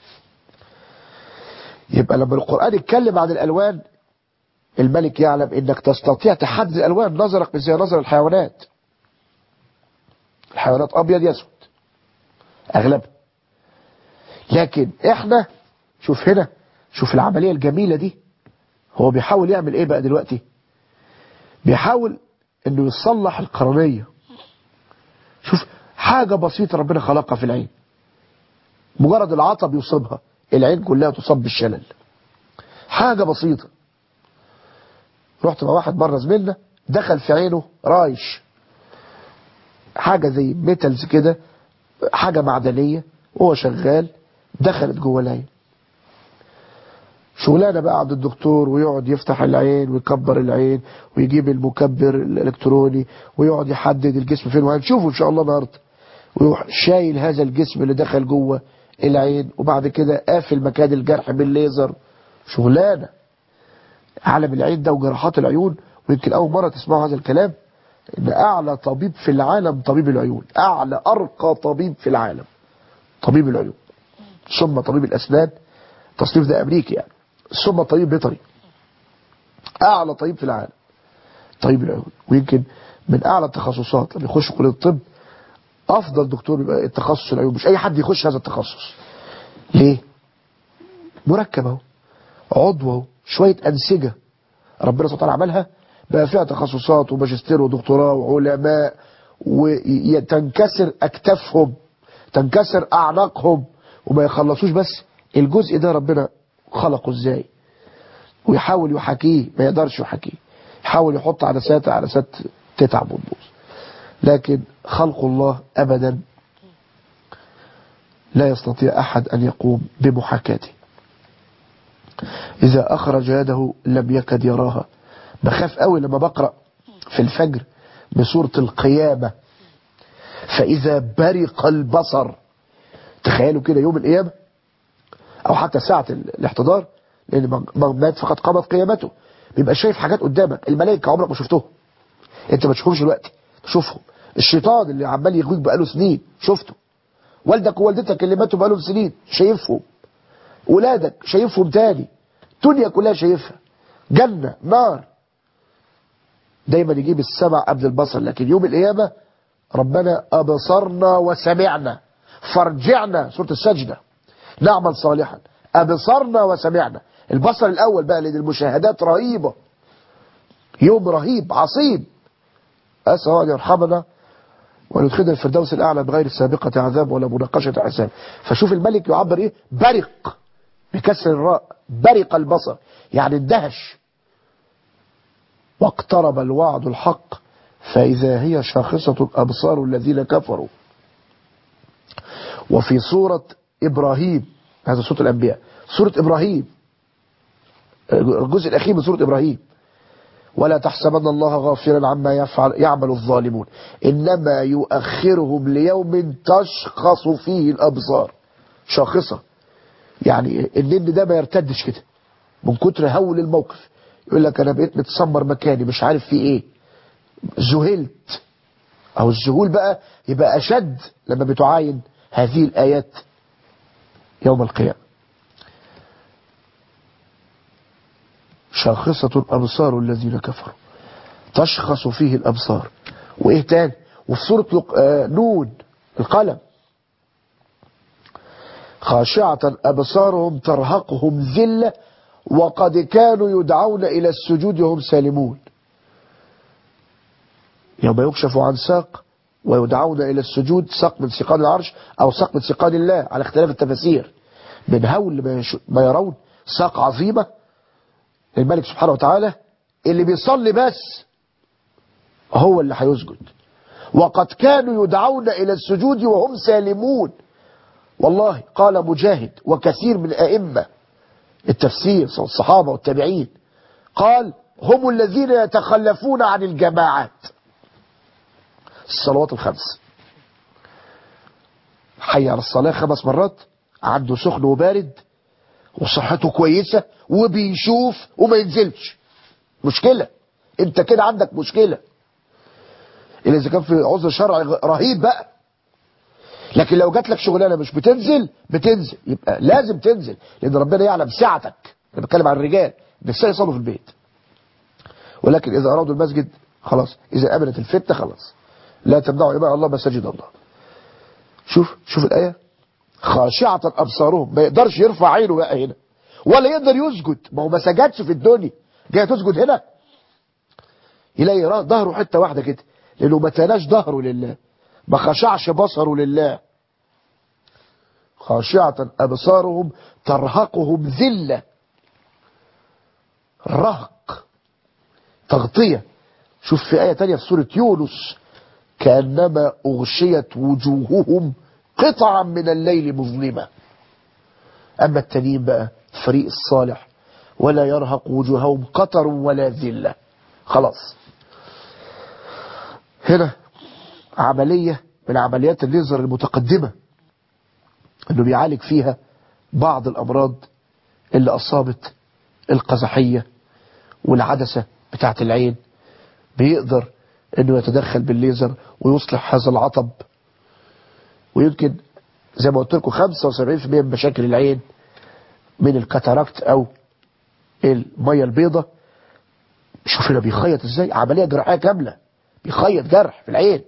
يبقى لما القران يتكلم عن الالوان الملك يعلم انك تستطيع تحدد الالوان نظرك مش زي نظر الحيوانات الحيوانات ابيض يسود اغلبها لكن احنا شوف هنا شوف العملية الجميلة دي هو بيحاول يعمل ايه بقى دلوقتي بيحاول انه يصلح القرنية شوف حاجة بسيطة ربنا خلقها في العين مجرد العطب يصيبها العين كلها تصاب بالشلل حاجة بسيطة رحت مع واحد مرة زميلنا دخل في عينه رايش حاجة زي ميتالز كده حاجة معدنية وهو شغال دخلت جوه العين شغلانة بقى عند الدكتور ويقعد يفتح العين ويكبر العين ويجيب المكبر الالكتروني ويقعد يحدد الجسم فين وهنشوفه ان شاء الله النهارده ويروح شايل هذا الجسم اللي دخل جوه العين وبعد كده قافل مكان الجرح بالليزر شغلانة عالم العين ده وجراحات العيون ويمكن اول مرة تسمعوا هذا الكلام ان اعلى طبيب في العالم طبيب العيون اعلى ارقى طبيب في العالم طبيب العيون ثم طبيب الاسنان تصنيف ده امريكي يعني ثم طبيب بيطري اعلى طبيب في العالم طبيب العيون ويمكن من اعلى التخصصات لما يخش كليه الطب افضل دكتور يبقى التخصص العيون مش اي حد يخش هذا التخصص ليه مركب اهو عضو اهو شويه انسجه ربنا سبحانه وتعالى عملها بقى فيها تخصصات وماجستير ودكتوراه وعلماء وتنكسر اكتافهم تنكسر اعناقهم وما يخلصوش بس الجزء ده ربنا خلقه ازاي ويحاول يحاكيه ما يقدرش يحاكيه يحاول يحط عدسات عدسات تتعب وتبوظ لكن خلق الله ابدا لا يستطيع احد ان يقوم بمحاكاته اذا اخرج يده لم يكد يراها بخاف قوي لما بقرأ في الفجر بسورة القيامة فإذا برق البصر تخيلوا كده يوم القيامة أو حتى ساعة الاحتضار لأن من مات فقد قامت قيامته بيبقى شايف حاجات قدامك الملائكة عمرك ما شفتهم انت ما تشوفهمش دلوقتي تشوفهم الشيطان اللي عمال يغويك بقاله سنين شفته والدك ووالدتك اللي ماتوا بقالهم سنين شايفهم ولادك شايفهم تاني الدنيا كلها شايفها جنة نار دايما يجيب السمع قبل البصر لكن يوم القيامة ربنا أبصرنا وسمعنا فارجعنا سورة السجدة نعمل صالحا أبصرنا وسمعنا البصر الأول بقى لأن المشاهدات رهيبة يوم رهيب عصيب أسأل الله أن يرحمنا وندخلنا الفردوس الأعلى بغير سابقة عذاب ولا مناقشة حساب فشوف الملك يعبر إيه برق بكسر الراء برق البصر يعني اندهش واقترب الوعد الحق فإذا هي شاخصة أبصار الذين كفروا وفي سورة إبراهيم هذا سورة الأنبياء سورة إبراهيم الجزء الأخير من سورة إبراهيم ولا تحسبن الله غافلا عما يفعل يعمل الظالمون إنما يؤخرهم ليوم تشخص فيه الأبصار شاخصة يعني النن ده ما يرتدش كده من كتر هول الموقف يقول لك انا بقيت متسمر مكاني مش عارف في ايه ذهلت او الذهول بقى يبقى اشد لما بتعاين هذه الايات يوم القيامة شاخصة أبصار الذين كفروا تشخص فيه الأبصار وإيه تاني وفي سورة لق... آه نون القلم خاشعة أبصارهم ترهقهم ذلة وقد كانوا يدعون إلى السجود وهم سالمون يوم يكشف عن ساق ويدعون إلى السجود ساق من سقان العرش أو ساق من سقان الله على اختلاف التفاسير من هول ما يرون ساق عظيمة الملك سبحانه وتعالى اللي بيصلي بس هو اللي هيسجد وقد كانوا يدعون إلى السجود وهم سالمون والله قال مجاهد وكثير من أئمة التفسير الصحابة والتابعين قال هم الذين يتخلفون عن الجماعات الصلوات الخمس حي على الصلاة خمس مرات عنده سخن وبارد وصحته كويسة وبيشوف وما ينزلش مشكلة انت كده عندك مشكلة إلا إذا كان في عذر شرعي رهيب بقى لكن لو جات لك شغلانه مش بتنزل بتنزل يبقى لازم تنزل لان ربنا يعلم سعتك انا بتكلم عن الرجال النساء يصلوا في البيت ولكن اذا ارادوا المسجد خلاص اذا امنت الفتنه خلاص لا تمنعوا اماء الله مساجد الله شوف شوف الايه خاشعه ابصارهم ما يقدرش يرفع عينه بقى هنا ولا يقدر يسجد ما هو ما سجدش في الدنيا جاي تسجد هنا يلاقي ظهره حته واحده كده لانه ما تناش ظهره لله ما خشعش بصره لله خاشعة أبصارهم ترهقهم ذلة رهق تغطية شوف في آية تانية في سورة يونس كأنما أغشيت وجوههم قطعا من الليل مظلمة أما التانيين بقى الفريق الصالح ولا يرهق وجوههم قطر ولا ذلة خلاص هنا عملية من عمليات الليزر المتقدمة انه بيعالج فيها بعض الامراض اللي اصابت القزحية والعدسة بتاعت العين بيقدر انه يتدخل بالليزر ويصلح هذا العطب ويمكن زي ما قلت لكم 75% من مشاكل العين من الكاتاراكت او المية البيضة شوف هنا بيخيط ازاي عملية جراحية كاملة بيخيط جرح في العين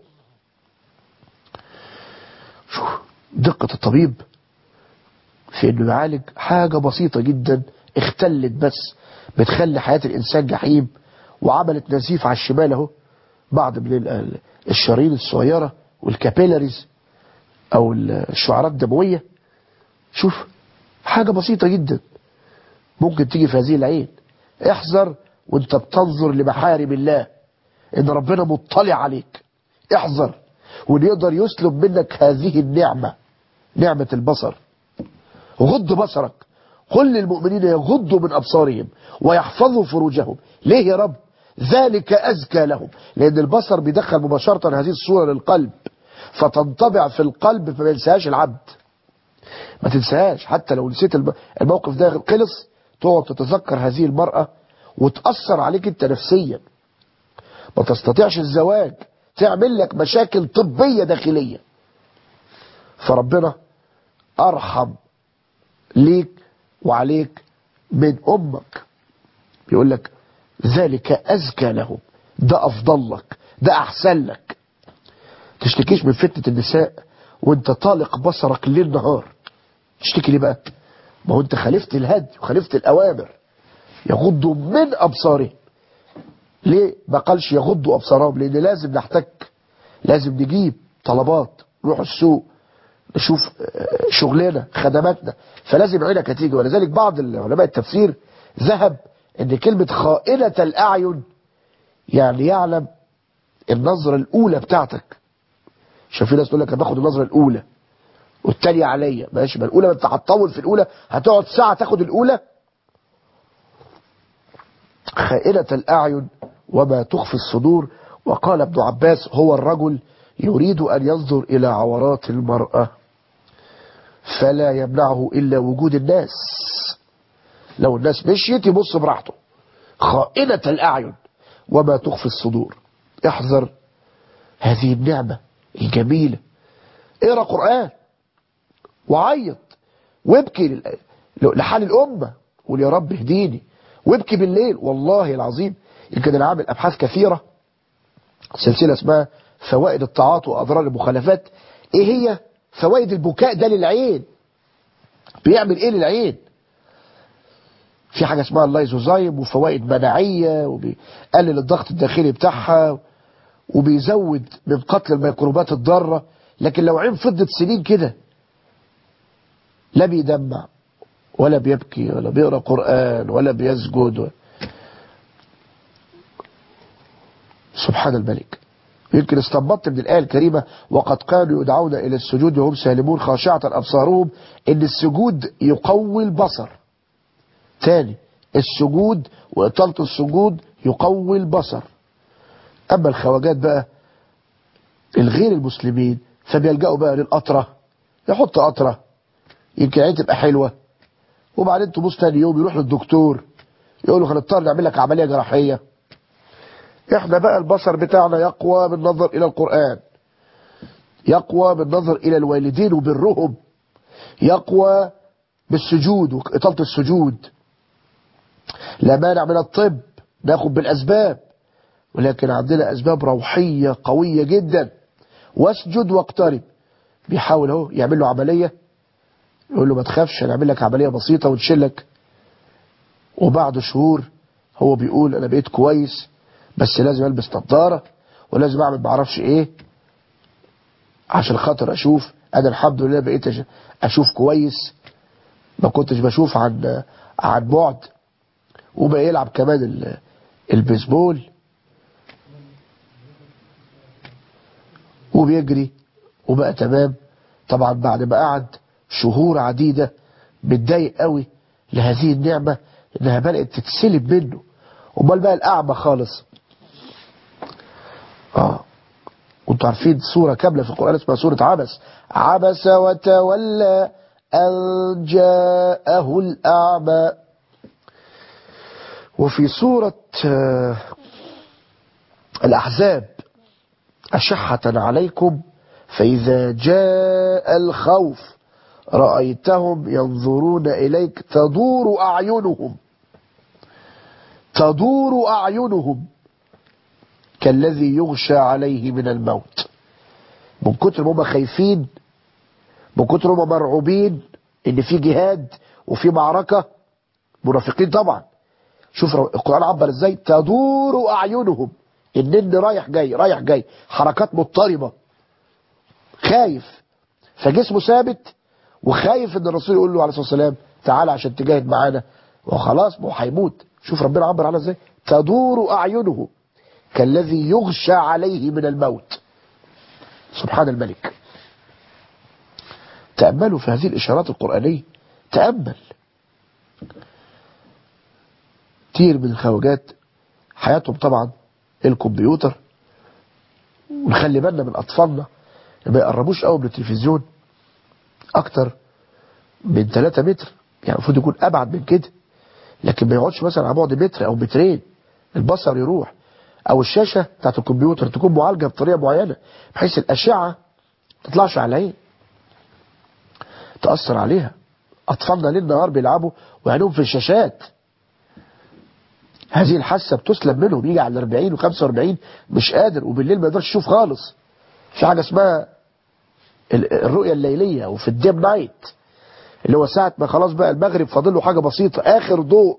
شوف دقة الطبيب في انه يعالج حاجة بسيطة جدا اختلت بس بتخلي حياة الانسان جحيم وعملت نزيف على الشمال اهو بعض من الشرايين الصغيرة والكابيلاريز او الشعرات الدموية شوف حاجة بسيطة جدا ممكن تيجي في هذه العين احذر وانت بتنظر لمحارم الله ان ربنا مطلع عليك احذر وان يقدر يسلب منك هذه النعمة نعمة البصر غض بصرك قل للمؤمنين يغضوا من أبصارهم ويحفظوا فروجهم ليه يا رب ذلك أزكى لهم لأن البصر بيدخل مباشرة هذه الصورة للقلب فتنطبع في القلب فما ينساهاش العبد ما تنساهاش حتى لو نسيت الموقف ده خلص تقعد تتذكر هذه المرأة وتأثر عليك انت نفسيا ما تستطيعش الزواج تعمل لك مشاكل طبية داخلية فربنا أرحم ليك وعليك من أمك بيقول لك ذلك أزكى لهم ده أفضل لك ده أحسن لك تشتكيش من فتنة النساء وانت طالق بصرك ليل نهار تشتكي ليه بقى ما هو انت خالفت الهدي وخالفت الأوامر يغضوا من أبصارهم ليه ما قالش يغضوا أبصارهم لأن لازم نحتك لازم نجيب طلبات نروح السوق نشوف شغلنا خدماتنا فلازم عينك هتيجي ولذلك بعض علماء التفسير ذهب ان كلمة خائنة الأعين يعني يعلم النظرة الأولى بتاعتك عشان في ناس تقول لك انا باخد النظرة الأولى والتانية عليا ماشي ما الأولى ما انت هتطول في الأولى هتقعد ساعة تاخد الأولى خائنة الأعين وما تخفي الصدور وقال ابن عباس هو الرجل يريد أن ينظر إلى عورات المرأة فلا يمنعه إلا وجود الناس لو الناس مشيت يبص براحته خائنة الأعين وما تخفي الصدور احذر هذه النعمة الجميلة اقرأ قرآن وعيط وابكي لحال الأمة قول يا رب اهديني وابكي بالليل والله العظيم يمكن انا عامل أبحاث كثيرة سلسلة اسمها فوائد الطاعات وأضرار المخالفات ايه هي فوائد البكاء ده للعين بيعمل ايه للعين في حاجة اسمها اللايزوزايم وفوائد مناعية وبيقلل الضغط الداخلي بتاعها وبيزود من قتل الميكروبات الضارة لكن لو عين فضت سنين كده لا بيدمع ولا بيبكي ولا بيقرأ قرآن ولا بيسجد سبحان الملك يمكن استنبطت من الآية الكريمة وقد كانوا يدعون إلى السجود وهم سالمون خاشعة أبصارهم إن السجود يقوي البصر تاني السجود وإطالة السجود يقوي البصر أما الخواجات بقى الغير المسلمين فبيلجأوا بقى للقطرة يحط قطرة يمكن عين تبقى حلوة وبعدين تبص تاني يوم يروح للدكتور يقول له هنضطر نعمل لك عملية جراحية احنا بقى البصر بتاعنا يقوى بالنظر الى القرآن يقوى بالنظر الى الوالدين وبرهم يقوى بالسجود وإطالة السجود لا مانع من الطب ناخد بالأسباب ولكن عندنا أسباب روحية قوية جدا واسجد واقترب بيحاول اهو يعمل له عملية يقول له ما تخافش هنعمل لك عملية بسيطة ونشيلك وبعد شهور هو بيقول انا بقيت كويس بس لازم البس نظارة ولازم اعمل معرفش ايه عشان خاطر اشوف انا الحمد لله بقيت أش- اشوف كويس ما كنتش بشوف عن عن بعد وبقى يلعب كمان ال- البيسبول وبيجري وبقى تمام طبعا بعد ما قعد شهور عديدة متضايق قوي لهذه النعمة انها بدأت تتسلب منه امال بقى الاعمى خالص اه وانتوا عارفين سورة كاملة في القرآن اسمها سورة عبس عبس وتولى أن جاءه الأعمى وفي سورة آه، الأحزاب أشحة عليكم فإذا جاء الخوف رأيتهم ينظرون إليك تدور أعينهم تدور أعينهم كالذي يغشى عليه من الموت من كتر ما هم خايفين من كتر ما هم مرعوبين ان في جهاد وفي معركة منافقين طبعا شوف القرآن عبر ازاي تدور اعينهم النن رايح جاي رايح جاي حركات مضطربة خايف فجسمه ثابت وخايف ان الرسول يقول له عليه الصلاة والسلام تعالى عشان تجاهد معانا وخلاص ما هو هيموت شوف ربنا عبر عنها ازاي تدور اعينهم كالذي يغشى عليه من الموت سبحان الملك تأملوا في هذه الإشارات القرآنية تأمل كتير من الخواجات حياتهم طبعا الكمبيوتر ونخلي بالنا من أطفالنا ما يقربوش قوي من التلفزيون أكتر من 3 متر يعني المفروض يكون أبعد من كده لكن ما يقعدش مثلا على بعد متر أو مترين البصر يروح او الشاشة بتاعت الكمبيوتر تكون معالجة بطريقة معينة بحيث الاشعة تطلعش على العين تأثر عليها اطفالنا ليل نهار بيلعبوا وعينهم في الشاشات هذه الحاسة بتسلب منهم يجي على 40 و45 مش قادر وبالليل ما يقدرش يشوف خالص في حاجة اسمها ال- الرؤية الليلية وفي الديم نايت اللي هو ساعة ما خلاص بقى المغرب فاضل له حاجة بسيطة اخر ضوء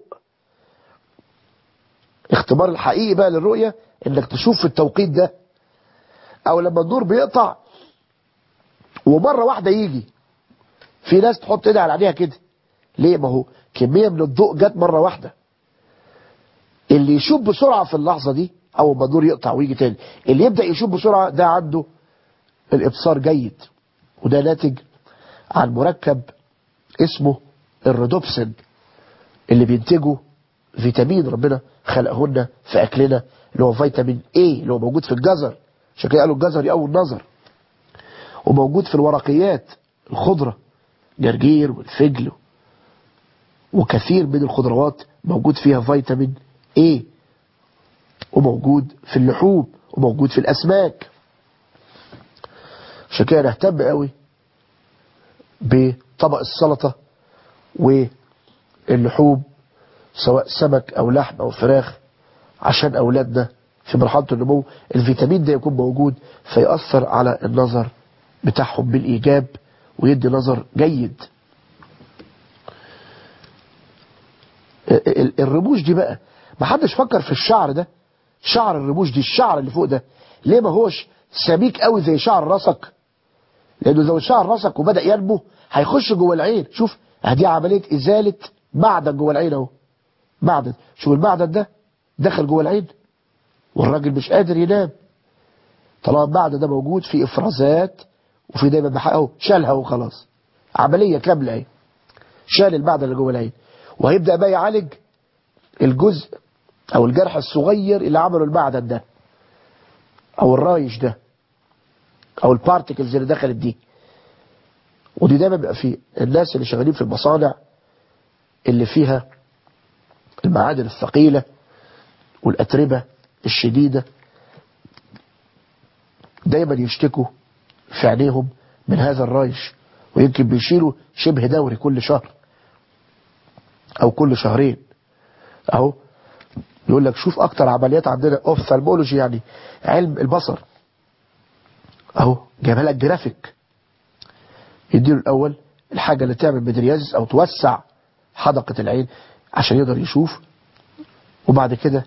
اختبار الحقيقي بقى للرؤية انك تشوف في التوقيت ده او لما النور بيقطع ومرة واحدة يجي في ناس تحط ايدها على عينيها كده ليه ما هو كمية من الضوء جت مرة واحدة اللي يشوف بسرعة في اللحظة دي اول ما النور يقطع ويجي تاني اللي يبدأ يشوف بسرعة ده عنده الابصار جيد وده ناتج عن مركب اسمه الريدوبسين اللي بينتجه فيتامين ربنا خلقهن في اكلنا اللي هو فيتامين اي اللي هو موجود في الجزر عشان كده قالوا الجزر يقوي النظر وموجود في الورقيات الخضرة جرجير والفجل وكثير من الخضروات موجود فيها فيتامين اي وموجود في اللحوم وموجود في الاسماك عشان كده نهتم قوي بطبق السلطة واللحوم سواء سمك او لحم او فراخ عشان اولادنا في مرحلة النمو الفيتامين ده يكون موجود فيأثر على النظر بتاعهم بالايجاب ويدي نظر جيد ال- ال- الرموش دي بقى ما حدش فكر في الشعر ده شعر الرموش دي الشعر اللي فوق ده ليه ما هوش سميك قوي زي شعر راسك لانه لو شعر راسك وبدأ ينمو هيخش جوه العين شوف دي عملية ازالة معدن جوه العين اهو معدن شوف المعدن ده دخل جوه العين والراجل مش قادر ينام طالما المعدن ده موجود في افرازات وفي دايما بحقه شالها وخلاص عملية كاملة اهي شال المعدن اللي جوه العين وهيبدأ بقى يعالج الجزء او الجرح الصغير اللي عمله المعدن ده او الرايش ده او البارتكلز اللي دخلت دي ودي دايما بيبقى في الناس اللي شغالين في المصانع اللي فيها المعادن الثقيلة والأتربة الشديدة دايما يشتكوا في عينيهم من هذا الرايش ويمكن بيشيلوا شبه دوري كل شهر او كل شهرين اهو يقول لك شوف اكتر عمليات عندنا اوفثالمولوجي يعني علم البصر اهو جايبها لك جرافيك يديله الاول الحاجة اللي تعمل مدريازيس او توسع حدقة العين عشان يقدر يشوف وبعد كده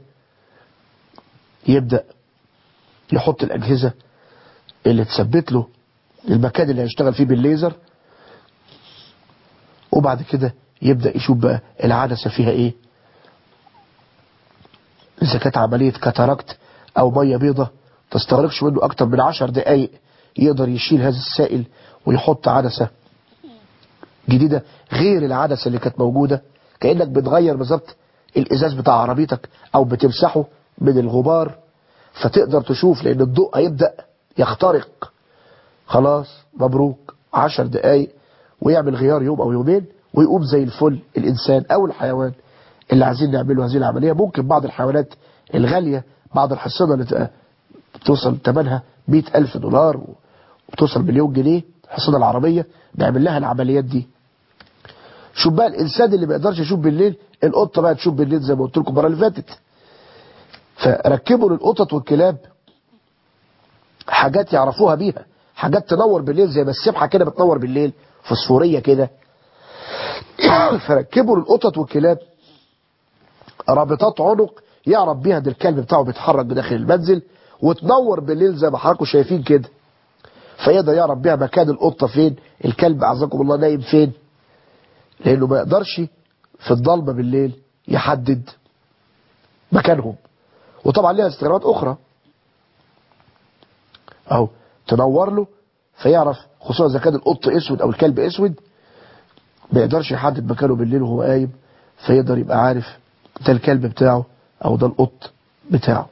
يبدأ يحط الأجهزة اللي تثبت له المكان اللي هيشتغل فيه بالليزر وبعد كده يبدأ يشوف بقى العدسة فيها ايه اذا كانت عملية كاتاراكت او مية بيضة تستغرقش منه اكتر من عشر دقايق يقدر يشيل هذا السائل ويحط عدسة جديدة غير العدسة اللي كانت موجودة كأنك بتغير بالظبط الازاز بتاع عربيتك او بتمسحه من الغبار فتقدر تشوف لان الضوء هيبدأ يخترق خلاص مبروك عشر دقايق ويعمل غيار يوم او يومين ويقوم زي الفل الانسان او الحيوان اللي عايزين نعمله هذه العملية ممكن بعض الحيوانات الغالية بعض الحصانة اللي تبقى بتوصل ثمنها مئة ألف دولار وبتوصل مليون جنيه الحصانة العربية نعمل لها العمليات دي شوف بقى الإنسان اللي ما يقدرش يشوف بالليل القطة بقى تشوف بالليل زي ما قلت لكم المره اللي فاتت فركبوا للقطط والكلاب حاجات يعرفوها بيها حاجات تنور بالليل زي ما السبحة كده بتنور بالليل فسفورية كده فركبوا للقطط والكلاب رابطات عنق يعرف بيها ان الكلب بتاعه بيتحرك بداخل المنزل وتنور بالليل زي ما حضراتكم شايفين كده فيقدر يعرف بيها مكان القطة فين الكلب اعزكم الله نايم فين لانه ما يقدرش في الضلمة بالليل يحدد مكانهم وطبعا ليها استخدامات اخرى اهو تنور له فيعرف خصوصا اذا كان القط اسود او الكلب اسود ما يقدرش يحدد مكانه بالليل وهو قايم فيقدر يبقى عارف ده الكلب بتاعه او ده القط بتاعه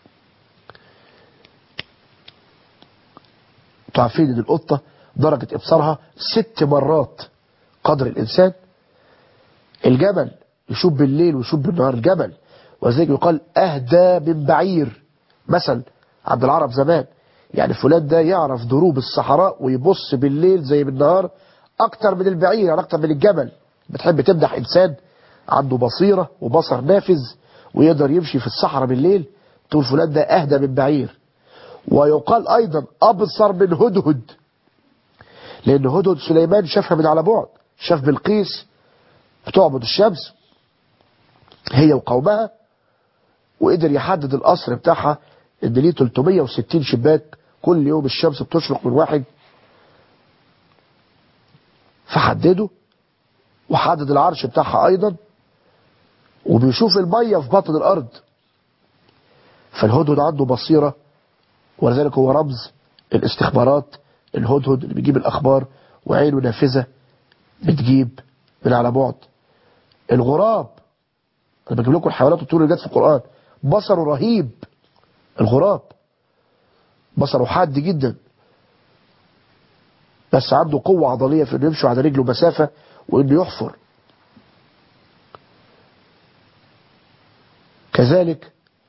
انتوا عارفين ان القطة درجة ابصارها ست مرات قدر الانسان الجمل يشوف بالليل ويشوف بالنهار الجمل وذلك يقال اهدى من بعير مثل عند العرب زمان يعني فلان ده يعرف دروب الصحراء ويبص بالليل زي بالنهار اكتر من البعير يعني اكتر من الجمل بتحب تمدح انسان عنده بصيرة وبصر نافذ ويقدر يمشي في الصحراء بالليل تقول فلان ده اهدى من بعير ويقال ايضا ابصر من هدهد لان هدهد سليمان شافها من على بعد شاف بلقيس بتعبد الشمس هي وقومها وقدر يحدد القصر بتاعها ان ليه 360 شباك كل يوم الشمس بتشرق من واحد فحدده وحدد العرش بتاعها ايضا وبيشوف المية في بطن الارض فالهدهد عنده بصيرة ولذلك هو رمز الاستخبارات الهدهد اللي بيجيب الاخبار وعينه نافذة بتجيب من على بعد الغراب انا بجيب لكم الحيوانات الطول اللي جت في القرآن بصره رهيب الغراب بصره حاد جدا بس عنده قوة عضلية في انه يمشي على رجله مسافة وانه يحفر كذلك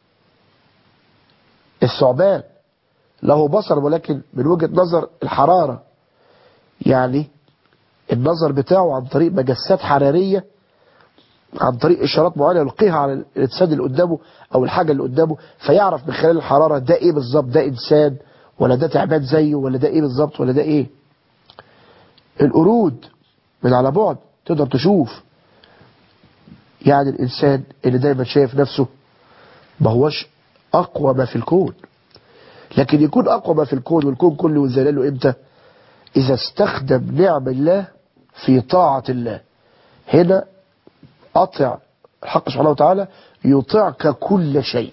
الثعبان له بصر ولكن من وجهة نظر الحرارة يعني النظر بتاعه عن طريق مجسات حرارية عن طريق إشارات معينة يلقيها على الإنسان اللي قدامه أو الحاجة اللي قدامه فيعرف من خلال الحرارة ده إيه بالظبط ده إنسان ولا ده تعبان زيه ولا ده إيه بالظبط ولا ده إيه القرود من على بعد تقدر تشوف يعني الإنسان اللي دايما شايف نفسه ما هوش أقوى ما في الكون لكن يكون أقوى ما في الكون والكون كله يذلله إمتى إذا استخدم نعم الله في طاعة الله هنا أطع الحق سبحانه وتعالى يطيعك كل شيء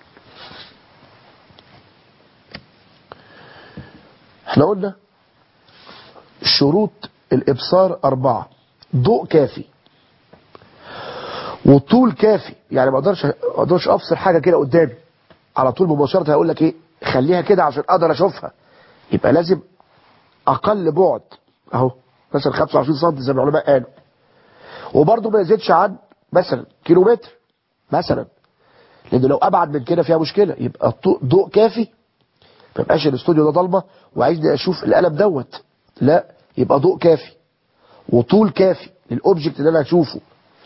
احنا قلنا شروط الإبصار أربعة ضوء كافي وطول كافي يعني ما اقدرش ما اقدرش افصل حاجه كده قدامي على طول مباشره هقول لك ايه خليها كده عشان اقدر اشوفها يبقى لازم اقل بعد اهو مثلا 25 سم زي ما العلماء قالوا وبرضه ما يزيدش عن مثلا كيلومتر مثلا لان لو ابعد من كده فيها مشكله يبقى ضوء كافي ما يبقاش الاستوديو ده ضلمه وعايزني اشوف القلم دوت لا يبقى ضوء كافي وطول كافي للاوبجكت اللي انا هشوفه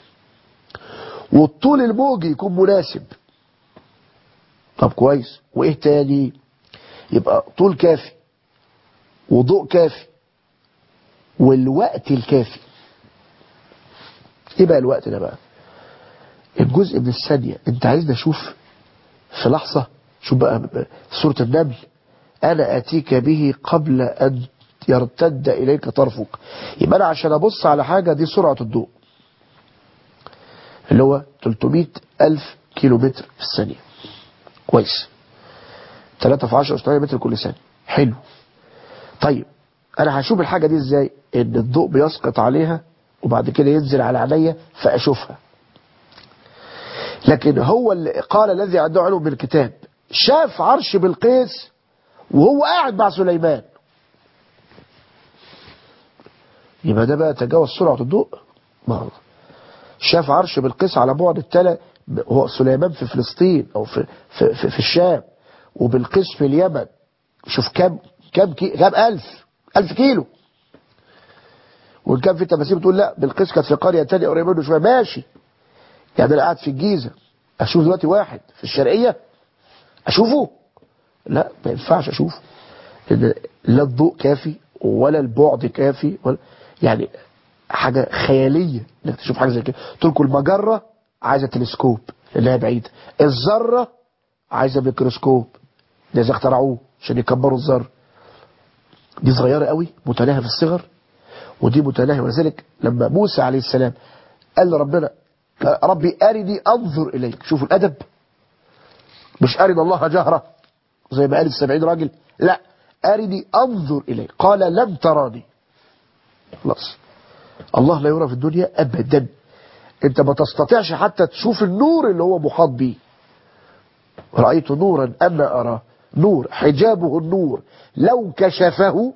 والطول الموجي يكون مناسب طب كويس وايه تاني يبقى طول كافي وضوء كافي والوقت الكافي ايه بقى الوقت ده بقى الجزء من الثانية انت عايزني اشوف في لحظة شوف بقى سورة النمل انا اتيك به قبل ان يرتد إليك طرفك يبقى أنا عشان أبص على حاجة دي سرعة الضوء اللي هو 300 ألف كيلو متر في الثانية كويس 3 في 10 600 متر كل ثانية حلو طيب أنا هشوف الحاجة دي إزاي إن الضوء بيسقط عليها وبعد كده ينزل على عينيا فأشوفها لكن هو اللي قال الذي عنده علم بالكتاب شاف عرش بلقيس وهو قاعد مع سليمان يبقى ده بقى تجاوز سرعة الضوء ما شاف عرش بلقيس على بعد التلا هو سليمان في فلسطين او في في, في, في الشام وبلقيس في اليمن شوف كام كام كي كام ألف ألف كيلو وإن كان في تفاسير بتقول لا بلقيس كانت في قرية تانية قريبة منه شوية ماشي يعني أنا قاعد في الجيزة أشوف دلوقتي واحد في الشرقية أشوفه لا ما ينفعش أشوفه لأن لا الضوء كافي ولا البعد كافي ولا يعني حاجة خيالية انك تشوف حاجة زي كده تقول المجرة عايزة تلسكوب لانها بعيدة الذرة عايزة ميكروسكوب لازم اخترعوه عشان يكبروا الذرة دي صغيرة قوي متناهية في الصغر ودي متناهية ولذلك لما موسى عليه السلام قال لربنا ربي أرني أنظر إليك شوفوا الأدب مش أرني الله جهرة زي ما قال السبعين راجل لا أرني أنظر إليك قال لم تراني خلاص الله لا يرى في الدنيا أبدا انت ما تستطيعش حتى تشوف النور اللي هو محاط به رأيت نورا أنا أرى نور حجابه النور لو كشفه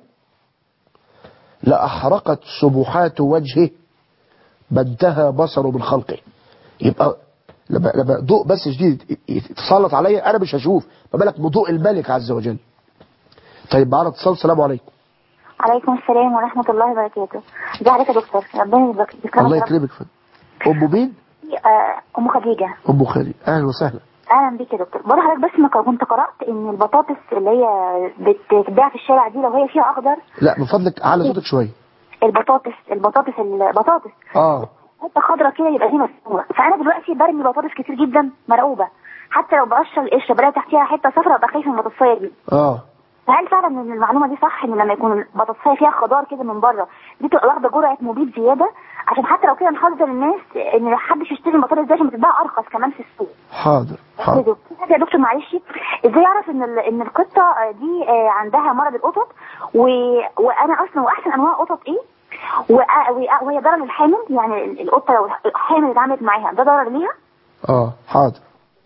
لأحرقت سبحات وجهه ما انتهى بصره من خلقه يبقى لما لما ضوء بس شديد يتسلط عليا انا مش هشوف ما بالك بضوء الملك عز وجل طيب معانا اتصال السلام عليكم عليكم السلام ورحمة الله وبركاته ازي حضرتك يا دكتور ربنا يبارك فيك الله يكرمك فندم ام مين آه، ام خديجة ام خالد اهلا وسهلا اهلا بيك يا دكتور بقول لحضرتك بس ما كنت قرأت ان البطاطس اللي هي بتتباع في الشارع دي لو هي فيها اخضر لا من فضلك على صوتك شويه البطاطس البطاطس البطاطس اه حته خضرا كده يبقى دي مسموره فانا دلوقتي برمي بطاطس كتير جدا مرعوبه حتى لو بقشر القشره بلاقي تحتيها حته صفرا ابقى خايفه من البطاطسيه دي اه فهل فعلا ان المعلومه دي صح ان لما يكون البطاطسيه فيها خضار كده من بره دي تبقى واخده جرعه مبيد زياده عشان حتى لو كده نحذر الناس ان محدش يشتري البطاطس دي عشان بتتباع ارخص كمان في السوق حاضر حاضر يا دكتور معلش ازاي اعرف ان ال- ان القطه دي آه، عندها مرض القطط و... وانا اصلا واحسن انواع قطط ايه وأ- وأ- وهي ضرر للحامل يعني ال- القطه لو الحامل اتعاملت معاها ده ضرر ليها اه حاضر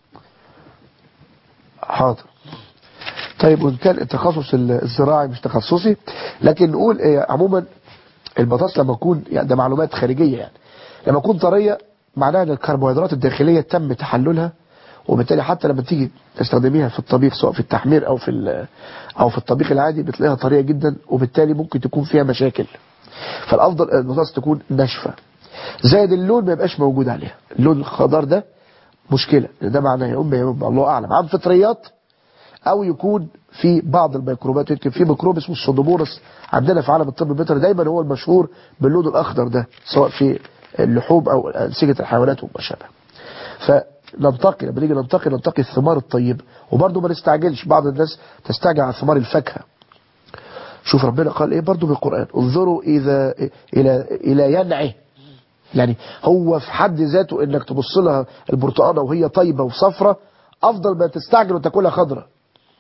حاضر طيب وان كان التخصص الزراعي مش تخصصي لكن نقول إيه عموما البطاطس لما تكون يعني ده معلومات خارجية يعني لما تكون طرية معناها ان الكربوهيدرات الداخلية تم تحللها وبالتالي حتى لما تيجي تستخدميها في الطبيخ سواء في التحمير او في ال- او في الطبيخ العادي بتلاقيها طرية جدا وبالتالي ممكن تكون فيها مشاكل فالافضل البطاطس تكون ناشفة زائد اللون ما يبقاش موجود عليها اللون الخضار ده مشكلة ده معناه يا أم يا أم الله أعلم عن فطريات أو يكون في بعض الميكروبات يمكن في ميكروب اسمه الصدومورس عندنا في عالم الطب البيطري دايما هو المشهور باللون الأخضر ده سواء في اللحوم أو أنسجة الحيوانات وما شابه فننتقي لما نيجي ننتقي ننتقي الثمار الطيبة وبرضه ما نستعجلش بعض الناس تستعجل على ثمار الفاكهة شوف ربنا قال ايه برضه بالقرآن انظروا إذا إلى إلى ينعه يعني هو في حد ذاته انك تبص لها البرتقانه وهي طيبه وصفرة افضل ما تستعجل وتاكلها خضراء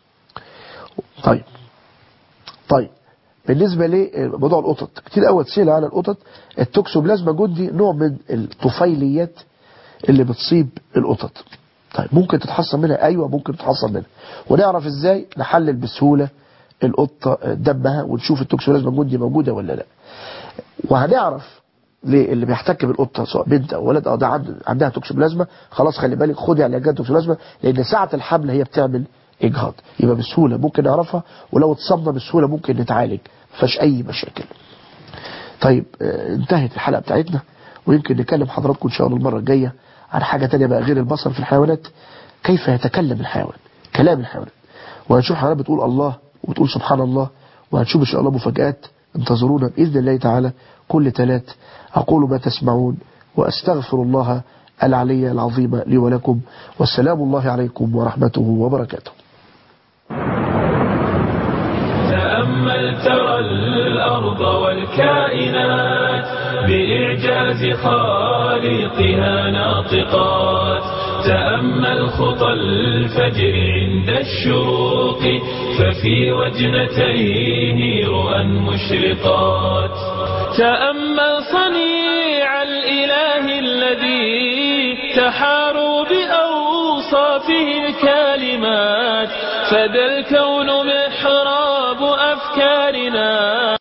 طيب طيب بالنسبه لموضوع القطط كتير قوي تسال على القطط التوكسوبلازما جندي نوع من الطفيليات اللي بتصيب القطط طيب ممكن تتحصن منها ايوه ممكن تتحصن منها ونعرف ازاي نحلل بسهوله القطه دمها ونشوف التوكسوبلازما جندي موجوده ولا لا وهنعرف ليه اللي بيحتك بالقطه سواء بنت او ولد اه ده عند- عندها توكسوبلازما خلاص خلي بالك خدي علاجات توكسوبلازما لان ساعه الحمل هي بتعمل اجهاض يبقى بسهوله ممكن نعرفها ولو اتصابنا بسهوله ممكن نتعالج ما فيهاش اي مشاكل طيب آه، انتهت الحلقه بتاعتنا ويمكن نكلم حضراتكم ان شاء الله المره الجايه عن حاجه تانية بقى غير البصر في الحيوانات كيف يتكلم الحيوان كلام الحيوان وهنشوف حضرتك بتقول الله وتقول سبحان الله وهنشوف ان شاء الله مفاجآت انتظرونا بإذن الله تعالى كل ثلاث أقول ما تسمعون وأستغفر الله العلي العظيم لي ولكم والسلام الله عليكم ورحمته وبركاته تأمل ترى الأرض الأرض والكائنات بإعجاز خالقها ناطقات تأمل خطى الفجر عند الشروق ففي وجنتيه رؤى مشرقات تأمل صنيع الإله الذي تحاروا بأوصافه الكالمات فذا الكون محراب أفكارنا